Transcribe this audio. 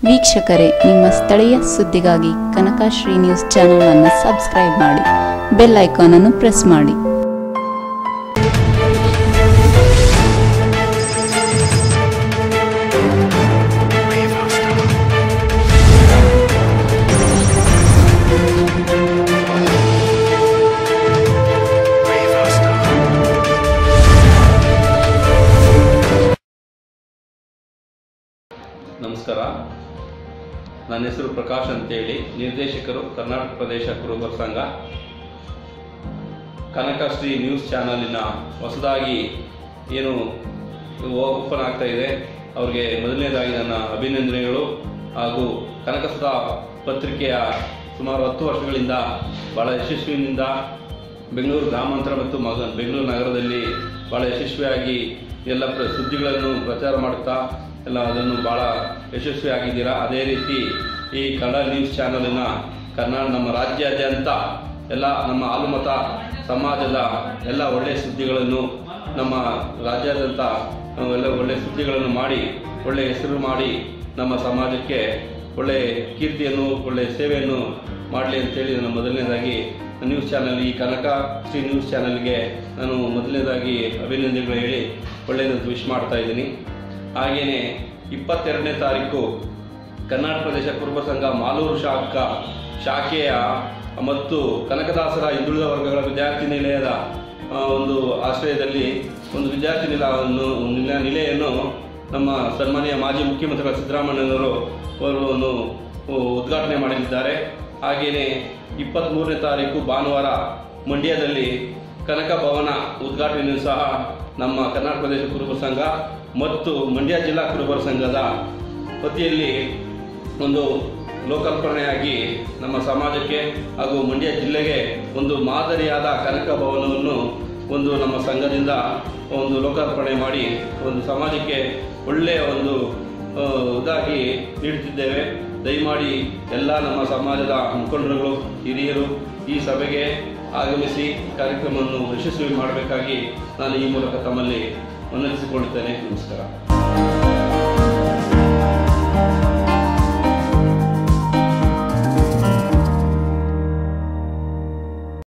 ವೀಕ್ಷಕರೇ ನಿಮ್ಮ ಸ್ಥಳೀಯ ಸುದ್ದಿಗಾಗಿ ಕನಕಶ್ರೀ ನ್ಯೂಸ್ ಚಾನೆಲ್ ಅನ್ನು ಸಬ್ಸ್ಕ್ರೈಬ್ ಮಾಡಿ ಬೆಲ್ ಐಕಾನ್ ಅನ್ನು ಪ್ರೆಸ್ ಮಾಡಿ ನಮಸ್ಕಾರ ನನ್ನ ಹೆಸರು ಪ್ರಕಾಶ್ ಅಂತೇಳಿ ನಿರ್ದೇಶಕರು ಕರ್ನಾಟಕ ಪ್ರದೇಶ ಕುರುಬರ ಸಂಘ ಕನಕಶ್ರೀ ನ್ಯೂಸ್ ಚಾನಲಿನ ಹೊಸದಾಗಿ ಏನು ಓಪನ್ ಆಗ್ತಾ ಇದೆ ಅವ್ರಿಗೆ ಮೊದಲನೇದಾಗಿ ನನ್ನ ಅಭಿನಂದನೆಗಳು ಹಾಗೂ ಕನಕಸುಧಾ ಪತ್ರಿಕೆಯ ಸುಮಾರು ಹತ್ತು ವರ್ಷಗಳಿಂದ ಭಾಳ ಯಶಸ್ವಿನಿಂದ ಬೆಂಗಳೂರು ಗ್ರಾಮಾಂತರ ಮತ್ತು ಮಗ ಬೆಂಗಳೂರು ನಗರದಲ್ಲಿ ಭಾಳ ಯಶಸ್ವಿಯಾಗಿ ಎಲ್ಲ ಪ್ರ ಸುದ್ದಿಗಳನ್ನು ಪ್ರಚಾರ ಮಾಡುತ್ತಾ ಎಲ್ಲ ಅದನ್ನು ಭಾಳ ಯಶಸ್ವಿಯಾಗಿದ್ದೀರಾ ಅದೇ ರೀತಿ ಈ ಕನ್ನಡ ನ್ಯೂಸ್ ಚಾನಲಿನ ಕರ್ನಾಟಕ ನಮ್ಮ ರಾಜ್ಯಾದ್ಯಂತ ಎಲ್ಲ ನಮ್ಮ ಆಲುಮತ ಸಮಾಜದ ಎಲ್ಲ ಒಳ್ಳೆಯ ಸುದ್ದಿಗಳನ್ನು ನಮ್ಮ ರಾಜ್ಯಾದ್ಯಂತ ನಾವು ಎಲ್ಲ ಒಳ್ಳೆಯ ಸುದ್ದಿಗಳನ್ನು ಮಾಡಿ ಒಳ್ಳೆಯ ಹೆಸರು ಮಾಡಿ ನಮ್ಮ ಸಮಾಜಕ್ಕೆ ಒಳ್ಳೆಯ ಕೀರ್ತಿಯನ್ನು ಒಳ್ಳೆಯ ಸೇವೆಯನ್ನು ಮಾಡಲಿ ಅಂತೇಳಿ ನಾನು ಮೊದಲನೇದಾಗಿ ನ್ಯೂಸ್ ಚಾನಲ್ ಈ ಕನಕ ಶ್ರೀ ನ್ಯೂಸ್ ಚಾನಲ್ಗೆ ನಾನು ಮೊದಲನೇದಾಗಿ ಅಭಿನಂದನೆಗಳು ಹೇಳಿ ಒಳ್ಳೆಯದಂತ ವಿಶ್ ಮಾಡ್ತಾ ಇದ್ದೀನಿ ಹಾಗೆಯೇ ಇಪ್ಪತ್ತೆರಡನೇ ತಾರೀಕು ಕರ್ನಾಟಕ ಪ್ರದೇಶ ಕುರುಬ ಸಂಘ ಮಾಲೂರು ಶಾಖಾ ಶಾಖೆಯ ಮತ್ತು ಕನಕದಾಸರ ಹಿಂದುಳಿದ ವರ್ಗಗಳ ವಿದ್ಯಾರ್ಥಿ ನಿಲಯದ ಆ, ಒಂದು ಆಶ್ರಯದಲ್ಲಿ ಒಂದು ವಿದ್ಯಾರ್ಥಿ ನಿಲಯವನ್ನು ನಿಲ- ನಿಲಯನ್ನು ನಮ್ಮ ಸನ್ಮಾನ್ಯ ಮಾಜಿ ಮುಖ್ಯಮಂತ್ರಿಗಳ ಸಿದ್ದರಾಮಯ್ಯನವರು ಅವರು ಒಂದು ಉದ್ಘಾಟನೆ ಮಾಡಲಿದ್ದಾರೆ ಹಾಗೆಯೇ ಇಪ್ಪತ್ತ್ಮೂರನೇ ತಾರೀಕು ಭಾನುವಾರ ಮಂಡ್ಯದಲ್ಲಿ ಕನಕ ಭವನ ಉದ್ಘಾಟನೆಯೂ ಸಹ ನಮ್ಮ ಕರ್ನಾಟಕ ಪ್ರದೇಶ ಕುರುಬ ಸಂಘ ಮತ್ತು ಮಂಡ್ಯ ಜಿಲ್ಲಾ ಕುರುಬರ ಸಂಘದ ವತಿಯಲ್ಲಿ ಒಂದು ಲೋಕಾರ್ಪಣೆಯಾಗಿ ನಮ್ಮ ಸಮಾಜಕ್ಕೆ ಹಾಗೂ ಮಂಡ್ಯ ಜಿಲ್ಲೆಗೆ ಒಂದು ಮಾದರಿಯಾದ ಕನಕ ಭವನವನ್ನು ಒಂದು ನಮ್ಮ ಸಂಘದಿಂದ ಒಂದು ಲೋಕಾರ್ಪಣೆ ಮಾಡಿ ಒಂದು ಸಮಾಜಕ್ಕೆ ಒಳ್ಳೆಯ ಒಂದು ಆ, ಇದಾಗಿ ನೀಡುತ್ತಿದ್ದೇವೆ ದಯಮಾಡಿ ಎಲ್ಲ ನಮ್ಮ ಸಮಾಜದ ಮುಖಂಡರುಗಳು ಹಿರಿಯರು ಈ ಸಭೆಗೆ ಆಗಮಿಸಿ ಕಾರ್ಯಕ್ರಮವನ್ನು ಯಶಸ್ವಿ ಮಾಡಬೇಕಾಗಿ ನಾನು ಈ ಮೂಲಕ ತಮ್ಮಲ್ಲಿ ಮನಸ್ಸಿಕೊಳ್ಳುತ್ತೇನೆ ನಮಸ್ಕಾರ